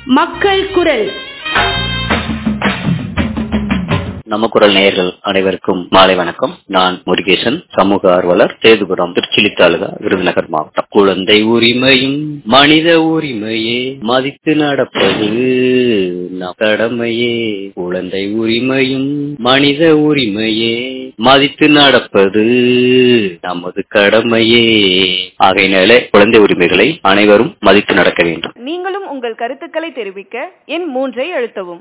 மக்கள் குரல் நம்ம குரல் நேயர்கள் அனைவருக்கும் மாலை வணக்கம் நான் முருகேசன் சமூக ஆர்வலர் சேதுபுரம் திருச்சிலி தாலுகா விருதுநகர் மாவட்டம் குழந்தை உரிமையும் மனித உரிமையே மதித்து நடப்பது நம் கடமையே குழந்தை உரிமையும் மனித உரிமையே மதித்து நடப்பது நமது கடமையே ஆகையினாலே குழந்தை உரிமைகளை அனைவரும் மதித்து நடக்க வேண்டும் நீங்களும் உங்கள் கருத்துக்களை தெரிவிக்க எண் மூன்றை அழுத்தவும்